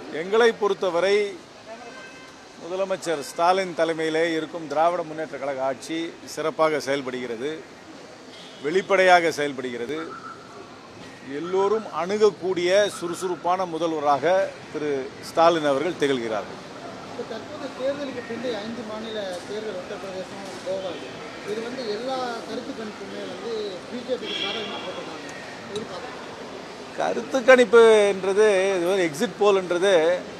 எங்களை பொறுத்தவரை முதலமைச்சர் ஸ்டாலின் தலைமையிலே இருக்கும் திராவிட முன்னேற்ற கழக ஆட்சி சிறப்பாக செயல்படுகிறது வெளிப்படையாக செயல்படுகிறது எல்லோரும் அணுகக்கூடிய சுறுசுறுப்பான முதல்வராக திரு ஸ்டாலின் அவர்கள் திகழ்கிறார்கள் இப்போ தற்போது தேர்தலுக்கு பிந்தைய ஐந்து மாநில தேர்தல் உத்தரப்பிரதேசம் கோவா இது. இது வந்து எல்லா கருத்து கணிப்புமே வந்து பிஜேபிக்கு சாதகமாக போட்டிருந்தாங்க எதிர்பார்க்குறேன் கருத்து கணிப்புன்றது இது ஒரு எக்ஸிட் போல்ன்றது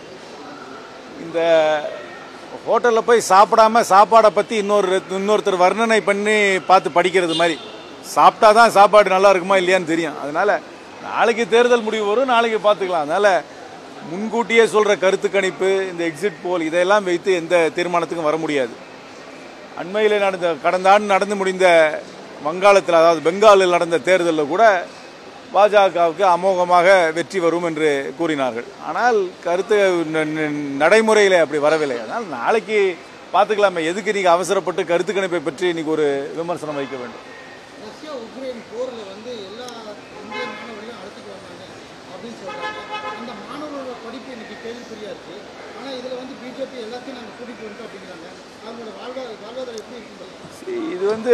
இந்த ஹோட்டலில் போய் சாப்பிடாம சாப்பாடை பற்றி இன்னொரு இன்னொருத்தர் வர்ணனை பண்ணி பார்த்து படிக்கிறது மாதிரி சாப்பிட்டா தான் சாப்பாடு நல்லா இருக்குமா இல்லையான்னு தெரியும் அதனால நாளைக்கு தேர்தல் முடிவு வரும் நாளைக்கு பார்த்துக்கலாம் அதனால முன்கூட்டியே சொல்கிற கருத்து கணிப்பு இந்த எக்ஸிட் போல் இதையெல்லாம் வைத்து எந்த தீர்மானத்துக்கும் வர முடியாது அண்மையில் நடந்த கடந்த ஆண்டு நடந்து முடிந்த வங்காளத்தில் அதாவது பெங்காலில் நடந்த தேர்தலில் கூட பாஜகவுக்கு அமோகமாக வெற்றி வரும் என்று கூறினார்கள் ஆனால் கருத்து ந- ந- நடைமுறையில் அப்படி வரவில்லை அதனால் நாளைக்கு பார்த்துக்கலாமே எதுக்கு நீங்கள் அவசரப்பட்டு கருத்து கணிப்பை பற்றி இன்னைக்கு ஒரு விமர்சனம் வைக்க வேண்டும் ரஷ்யா உக்ரைன் போரில் வந்து எல்லா இந்திய மாணவர்களையும் அழைச்சிட்டு வந்தாங்க அப்படின்னு சொல்கிறாங்க அந்த மாணவர்களோட படிப்பு இன்னைக்கு கேள்விக்குறியாக இருக்குது ஆனால் இதில் வந்து பிஜேபி எல்லாத்தையும் நாங்கள் கூட்டிகிட்டு வந்துட்டோம் அப்படிங்கிறாங்க அவங்களோட வாழ்வாதார வாழ்வாதாரம் எப்படி இருக்குது சரி, இது வந்து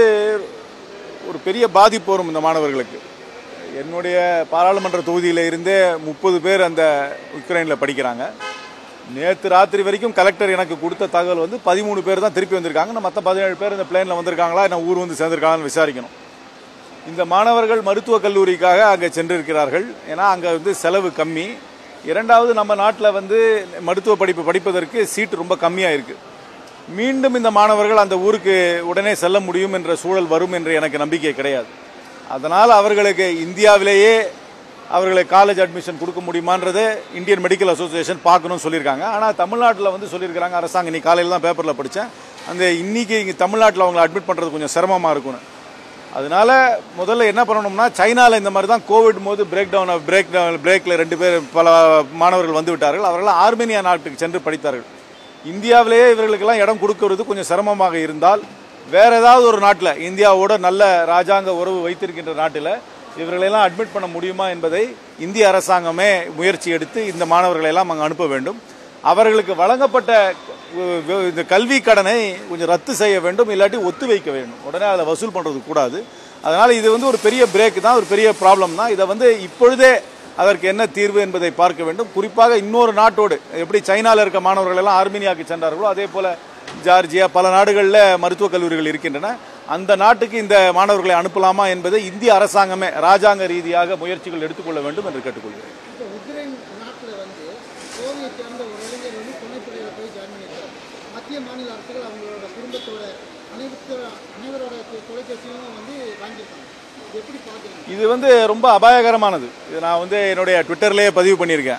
ஒரு பெரிய பாதிப்பு வரும் இந்த மாணவர்களுக்கு என்னுடைய பாராளுமன்ற தொகுதியில் இருந்தே முப்பது பேர் அந்த உக்ரைனில் படிக்கிறாங்க நேற்று ராத்திரி வரைக்கும் கலெக்டர் எனக்கு கொடுத்த தகவல் வந்து பதிமூணு பேர் தான் திருப்பி வந்திருக்காங்க மற்ற பதினேழு பேர் இந்த பிளேனில் வந்திருக்காங்களா என்ன ஊர் வந்து சேர்ந்திருக்காங்கன்னு விசாரிக்கணும் இந்த மாணவர்கள் மருத்துவக் கல்லூரிக்காக அங்கே சென்றிருக்கிறார்கள் ஏன்னா அங்கே வந்து செலவு கம்மி இரண்டாவது நம்ம நாட்டில் வந்து மருத்துவ படிப்பு படிப்பதற்கு சீட்டு ரொம்ப கம்மியாக இருக்குது மீண்டும் இந்த மாணவர்கள் அந்த ஊருக்கு உடனே செல்ல முடியும் என்ற சூழல் வரும் என்று எனக்கு நம்பிக்கை கிடையாது அதனால் அவர்களுக்கு இந்தியாவிலேயே அவர்களுக்கு காலேஜ் அட்மிஷன் கொடுக்க முடியுமான்றதை இந்தியன் மெடிக்கல் அசோசியேஷன் பார்க்கணும்னு சொல்லியிருக்காங்க ஆனால் தமிழ்நாட்டில் வந்து சொல்லியிருக்கிறாங்க அரசாங்கம் இன்னைக்கு காலையில் தான் பேப்பரில் படித்தேன் அந்த இன்னைக்கு இங்கே தமிழ்நாட்டில் அவங்களை அட்மிட் பண்ணுறது கொஞ்சம் சிரமமாக இருக்கும்னு அதனால முதல்ல என்ன பண்ணணும்னா சைனால இந்த மாதிரி தான் கோவிட் போது பிரேக் டவுன் பிரேக் டவுன் பிரேக்ல ரெண்டு பேர் பல மாணவர்கள் வந்து விட்டார்கள் அவர்கள் ஆர்மேனியா நாட்டுக்கு சென்று படித்தார்கள் இந்தியாவிலேயே இவர்களுக்கெல்லாம் இடம் கொடுக்கிறது கொஞ்சம் சிரமமாக இருந்தால் வேற ஏதாவது ஒரு நாட்டில் இந்தியாவோட நல்ல ராஜாங்க உறவு வைத்திருக்கின்ற நாட்டில் இவர்களெல்லாம் அட்மிட் பண்ண முடியுமா என்பதை இந்திய அரசாங்கமே முயற்சி எடுத்து இந்த மாணவர்களை எல்லாம் அங்கே அனுப்ப வேண்டும் அவர்களுக்கு வழங்கப்பட்ட அஹ், வி- இந்த கல்வி கடனை கொஞ்சம் ரத்து செய்ய வேண்டும் இல்லாட்டி ஒத்து வைக்க வேண்டும் உடனே அதை வசூல் பண்றது கூடாது அதனால இது வந்து ஒரு பெரிய பிரேக் தான் ஒரு பெரிய ப்ராப்ளம் தான் இதை வந்து இப்பொழுதே அதற்கு என்ன தீர்வு என்பதை பார்க்க வேண்டும் குறிப்பாக இன்னொரு நாட்டோடு எப்படி சைனால இருக்க மாணவர்கள் எல்லாம் ஆர்மீனியாவுக்கு சென்றார்களோ அதே போல ஜார்ஜியா பல நாடுகளில் மருத்துவக் கல்லூரிகள் இருக்கின்றன அந்த நாட்டுக்கு இந்த மாணவர்களை அனுப்பலாமா என்பதை இந்திய அரசாங்கமே ராஜாங்க ரீதியாக முயற்சிகள் எடுத்துக்கொள்ள வேண்டும் என்று கேட்டுக்கொள்கிறேன் இப்போ உக்ரைன் நாட்டில் வந்து கோவையை சேர்ந்த ஒரு இளைஞர் வந்து துணைத்துறையில் போய் ஜாயின் பண்ணியிருக்காரு மத்திய மாநில அரசுகள் அவங்களோட குடும்பத்தோட அனைத்து அனைவரோட தொ- தொலைபேசியும் வந்து வாங்கியிருக்காங்க இது எப்படி பார்க்குறீங்க இது வந்து ரொம்ப அபாயகரமானது இது நான் வந்து என்னுடைய ட்விட்டர்லேயே பதிவு பண்ணியிருக்கேன்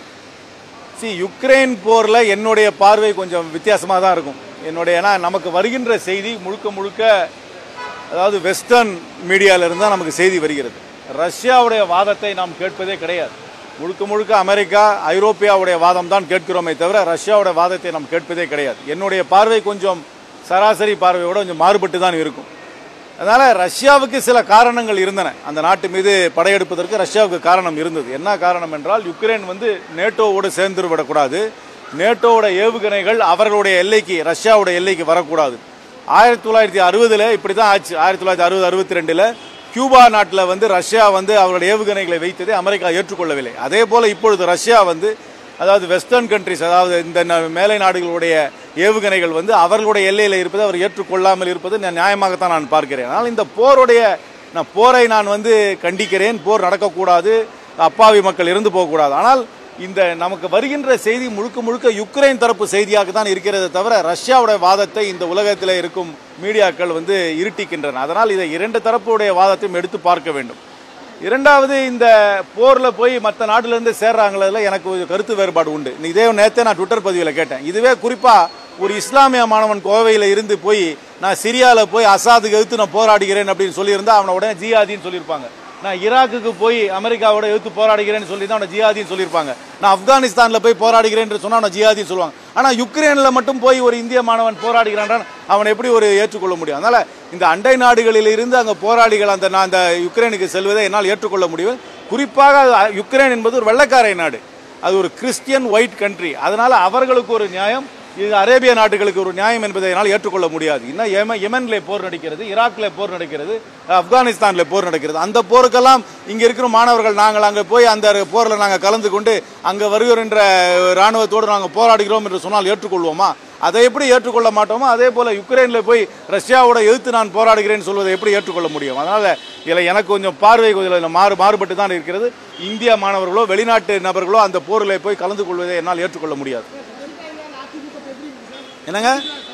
சி யுக்ரைன் போரில் என்னுடைய பார்வை கொஞ்சம் வித்தியாசமாக தான் இருக்கும் என்னுடைய ஏன்னா நமக்கு வருகின்ற செய்தி முழுக்க முழுக்க அதாவது வெஸ்டர்ன் மீடியாவிலிருந்து தான் நமக்கு செய்தி வருகிறது ரஷ்யாவுடைய வாதத்தை நாம் கேட்பதே கிடையாது முழுக்க முழுக்க அமெரிக்கா ஐரோப்பியாவுடைய வாதம் தான் கேட்கிறோமே தவிர ரஷ்யாவுடைய வாதத்தை நாம் கேட்பதே கிடையாது என்னுடைய பார்வை கொஞ்சம் சராசரி பார்வையோட கொஞ்சம் மாறுபட்டு தான் இருக்கும் அதனால ரஷ்யாவுக்கு சில காரணங்கள் இருந்தன அந்த நாட்டு மீது படையெடுப்பதற்கு ரஷ்யாவுக்கு காரணம் இருந்தது என்ன காரணம் என்றால் யுக்ரைன் வந்து நேட்டோவோடு சேர்ந்து விடக்கூடாது நேட்டோவோட ஏவுகணைகள் அவர்களுடைய எல்லைக்கு ரஷ்யாவுடைய எல்லைக்கு வரக்கூடாது ஆயிரத்தி தொள்ளாயிரத்தி அறுபதுல இப்படி தான் ஆச்சு ஆயிரத்தி தொள்ளாயிரத்தி அறுபது அறுபத்தி ரெண்டுல கியூபா நாட்டில் வந்து ரஷ்யா வந்து அவர்களுடைய ஏவுகணைகளை வைத்ததை அமெரிக்கா ஏற்றுக்கொள்ளவில்லை அதே போல இப்பொழுது ரஷ்யா வந்து அதாவது வெஸ்டர்ன் கண்ட்ரிஸ் அதாவது இந்த ந- மேலை நாடுகளுடைய ஏவுகணைகள் வந்து அவர்களுடைய எல்லையில் இருப்பதை அவர் ஏற்றுக்கொள்ளாமல் இருப்பது நான் நியாயமாகத்தான் நான் பார்க்கிறேன் ஆனால் இந்த போருடைய நான் போரை நான் வந்து கண்டிக்கிறேன் போர் நடக்கக்கூடாது அப்பாவி மக்கள் இறந்து போகக்கூடாது ஆனால் இந்த நமக்கு வருகின்ற செய்தி முழுக்க முழுக்க யுக்ரைன் தரப்பு செய்தியாக தான் இருக்கிறதே தவிர ரஷ்யாவுடைய வாதத்தை இந்த உலகத்தில் இருக்கும் மீடியாக்கள் வந்து இருட்டிக்கின்றன அதனால் இதை இரண்டு தரப்புடைய வாதத்தையும் எடுத்து பார்க்க வேண்டும் இரண்டாவது இந்த போர்ல போய் மற்ற நாட்டுல இருந்து சேர்றாங்களதுல எனக்கு ஒரு கருத்து வேறுபாடு உண்டு இதே நேத்தே நான் ட்விட்டர் பதிவில் கேட்டேன் இதுவே குறிப்பா ஒரு இஸ்லாமிய மாணவன் கோவையில இருந்து போய் நான் சிரியால போய் அசாதுக்கு எதிர்த்து நான் போராடுகிறேன் அப்படின்னு சொல்லியிருந்தா அவனை உடனே ஜியாதின்னு சொல்லியிருப்பாங்க நான் ஈராக்குக்கு போய் அமெரிக்காவோட எதிர்த்து போராடுகிறேன்னு சொல்லி தான் அவனை ஜியாதின்னு சொல்லியிருப்பாங்க நான் ஆப்கானிஸ்தான்ல போய் போராடுகிறேன் என்று சொன்னா அவனை ஜியாதின்னு சொல்லுவாங்க ஆனா யுக்ரைன்ல மட்டும் போய் ஒரு இந்திய மாணவன் போராடுகிறான் அவனை எப்படி ஒரு ஏற்றுக்கொள்ள முடியும் அதனால இந்த அண்டை நாடுகளில் இருந்து அங்க போராளிகள் அந்த நான் அந்த யுக்ரைனுக்கு செல்வதை என்னால் ஏற்றுக்கொள்ள முடியும் குறிப்பாக அது யுக்ரைன் என்பது ஒரு வெள்ளக்காரை நாடு அது ஒரு கிறிஸ்டியன் ஒயிட் கண்ட்ரி அதனால அவர்களுக்கு ஒரு நியாயம் இது அரேபிய நாடுகளுக்கு ஒரு நியாயம் என்பதை என்னால் ஏற்றுக்கொள்ள முடியாது இன்னும் யெம யெமன்ல போர் நடக்கிறது ஈராக்ல போர் நடக்கிறது ஆப்கானிஸ்தான்ல போர் நடக்கிறது அந்த போருக்கெல்லாம் இங்க இருக்கிற மாணவர்கள் நாங்கள் அங்க போய் அந்த போர்ல நாங்கள் கலந்து கொண்டு அங்க வருகின்ற ராணுவத்தோடு நாங்கள் போராடுகிறோம் என்று சொன்னால் ஏற்றுக்கொள்வோமா அதை எப்படி ஏற்றுக்கொள்ள மாட்டோமோ அதே போல யுக்ரைன்ல போய் ரஷ்யாவோட எதிர்த்து நான் போராடுகிறேன் சொல்வதை எப்படி ஏற்றுக்கொள்ள முடியும் அதனால இதில் எனக்கு கொஞ்சம் பார்வை கொஞ்சம் மாறு மாறுபட்டு தான் இருக்கிறது இந்திய மாணவர்களோ வெளிநாட்டு நபர்களோ அந்த போரில் போய் கலந்து கொள்வதை என்னால் ஏற்றுக்கொள்ள முடியாது என்னங்க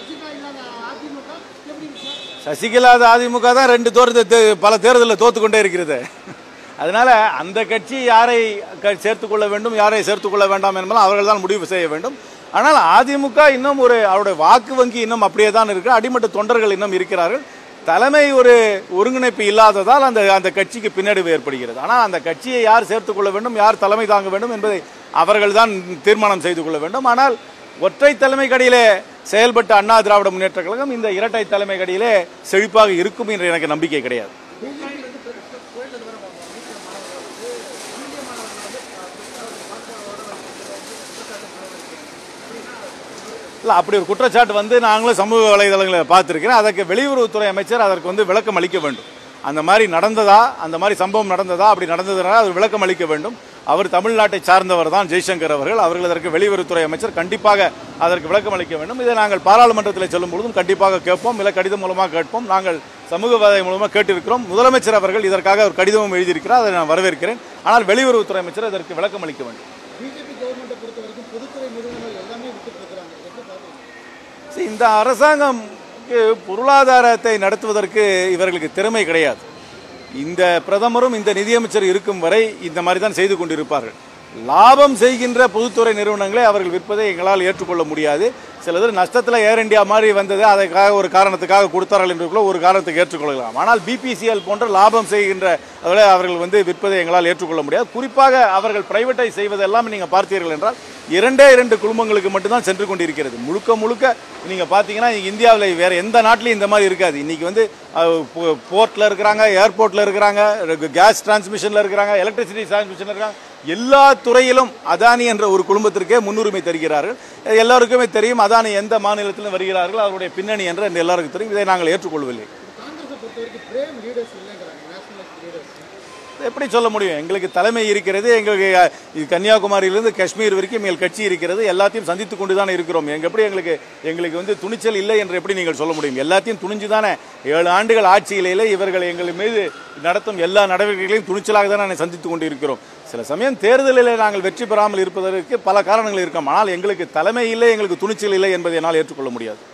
சசிகலா அதிமுக தான் ரெண்டு தோறு பல தேர்தலில் தோத்து கொண்டே இருக்கிறது அதனால அந்த கட்சி யாரை க- சேர்த்துக் கொள்ள வேண்டும் யாரை சேர்த்துக் கொள்ள வேண்டாம் என்பதால் அவர்கள் தான் முடிவு செய்ய வேண்டும் ஆனால் அதிமுக இன்னும் ஒரு அவருடைய வாக்கு வங்கி இன்னும் அப்படியே தான் இருக்கு அடிமட்ட தொண்டர்கள் இன்னும் இருக்கிறார்கள் தலைமை ஒரு ஒருங்கிணைப்பு இல்லாததால் அந்த அந்த கட்சிக்கு பின்னடைவு ஏற்படுகிறது ஆனால் அந்த கட்சியை யார் சேர்த்துக் கொள்ள வேண்டும் யார் தலைமை தாங்க வேண்டும் என்பதை அவர்கள் தான் தீர்மானம் செய்து கொள்ள வேண்டும் ஆனால் ஒற்றை தலைமை கடியிலே செயல்பட்ட அண்ணா திராவிட முன்னேற்ற கழகம் இந்த இரட்டை தலைமை கடியிலே செழிப்பாக இருக்கும் என்று எனக்கு நம்பிக்கை கிடையாது இல்லை அப்படி ஒரு குற்றச்சாட்டு வந்து நாங்களும் சமூக வலைதளங்களை பார்த்துருக்கிறேன் அதற்கு வெளியுறவுத்துறை அமைச்சர் அதற்கு வந்து விளக்கம் அளிக்க வேண்டும் அந்த மாதிரி நடந்ததா அந்த மாதிரி சம்பவம் நடந்ததா அப்படி நடந்ததுனால அது விளக்கம் அளிக்க வேண்டும் அவர் தமிழ்நாட்டை சார்ந்தவர் தான் ஜெய்சங்கர் அவர்கள் அவர்கள் அதற்கு வெளியுறவுத்துறை அமைச்சர் கண்டிப்பாக அதற்கு விளக்கம் அளிக்க வேண்டும் இதை நாங்கள் பாராளுமன்றத்தில் செல்லும் பொழுதும் கண்டிப்பாக கேட்போம் இல்லை கடிதம் மூலமாக கேட்போம் நாங்கள் சமூக வலை மூலமாக கேட்டிருக்கிறோம் முதலமைச்சர் அவர்கள் இதற்காக ஒரு கடிதமும் எழுதியிருக்கிறார் அதை நான் வரவேற்கிறேன் ஆனால் வெளியுறவுத்துறை அமைச்சர் அதற்கு விளக்கம் அளிக்க வேண்டும் பிஜேபி கவர்மெண்ட்டை பொறுத்த வரைக்கும் பொதுத்துறை நிறுவனங்கள் எல்லாமே விட்டுட்டு இருக்கிறாங்க எப்படி பார்க்குறீங்க See, இந்த அரசாங்கம்க்கு பொருளாதாரத்தை நடத்துவதற்கு இவர்களுக்கு திறமை கிடையாது இந்த பிரதமரும் இந்த நிதியமைச்சர் இருக்கும் வரை இந்த மாதிரி தான் செய்து கொண்டிருப்பார்கள் லாபம் செய்கின்ற பொதுத்துறை நிறுவனங்களை அவர்கள் விற்பதை எங்களால் ஏற்றுக்கொள்ள முடியாது சிலது நஷ்டத்தில் ஏர் இந்தியா மாதிரி வந்தது அதற்காக ஒரு காரணத்துக்காக கொடுத்தார்கள் என்று கூட ஒரு காரணத்துக்கு ஏற்றுக்கொள்ளலாம் ஆனால் பிபிசிஎல் போன்ற லாபம் செய்கின்ற அதில் அவர்கள் வந்து விற்பதை எங்களால் ஏற்றுக்கொள்ள முடியாது குறிப்பாக அவர்கள் பிரைவேட்டைஸ் செய்வதெல்லாம் நீங்கள் பார்த்தீர்கள் என்றால் இரண்டே இரண்டு குழுமங்களுக்கு மட்டும்தான் சென்று கொண்டிருக்கிறது முழுக்க முழுக்க நீங்க பாத்தீங்கன்னா இந்தியாவில் வேற எந்த நாட்டிலையும் இந்த மாதிரி இருக்காது இன்னைக்கு வந்து போர்ட்ல இருக்கிறாங்க ஏர்போர்ட்ல இருக்கிறாங்க கேஸ் டிரான்ஸ்மிஷன்ல இருக்கிறாங்க எலக்ட்ரிசிட்டி டிரான்ஸ்மிஷன்ல இருக்காங்க எல்லா துறையிலும் அதானி என்ற ஒரு குடும்பத்திற்கே முன்னுரிமை தருகிறார்கள் எல்லாருக்குமே தெரியும் அதானி எந்த மாநிலத்திலும் வருகிறார்கள் அவருடைய பின்னணி என்று எல்லாருக்கும் தெரியும் இதை நாங்கள் ஏற்றுக்கொள்ளவில்லை காங்கிரஸை பொறுத்த வரைக்கும் பிரேம் லீடர்ஸ் இல்லைங்கிறாங்க நேஷனலிஸ்ட் லீடர்ஸ் எப்படி சொல்ல முடியும் எங்களுக்கு தலைமை இருக்கிறது எங்களுக்கு அஹ், இது கன்னியாகுமரியிலிருந்து காஷ்மீர் வரைக்கும் எங்கள் கட்சி இருக்கிறது எல்லாத்தையும் சந்தித்து கொண்டு தானே இருக்கிறோம் எங்க எப்படி எங்களுக்கு எங்களுக்கு வந்து துணிச்சல் இல்லை என்று எப்படி நீங்கள் சொல்ல முடியும் எல்லாத்தையும் துணிஞ்சு தானே ஏழு ஆண்டுகள் ஆட்சியிலே இவர்கள் எங்கள் மீது நடத்தும் எல்லா நடவடிக்கைகளையும் துணிச்சலாக தானே சந்தித்து கொண்டு இருக்கிறோம் சில சமயம் தேர்தலில் நாங்கள் வெற்றி பெறாமல் இருப்பதற்கு பல காரணங்கள் இருக்கும் ஆனால் எங்களுக்கு தலைமை இல்லை எங்களுக்கு துணிச்சல் இல்லை என்பதை என்னால் ஏற்றுக்கொள்ள முடியாது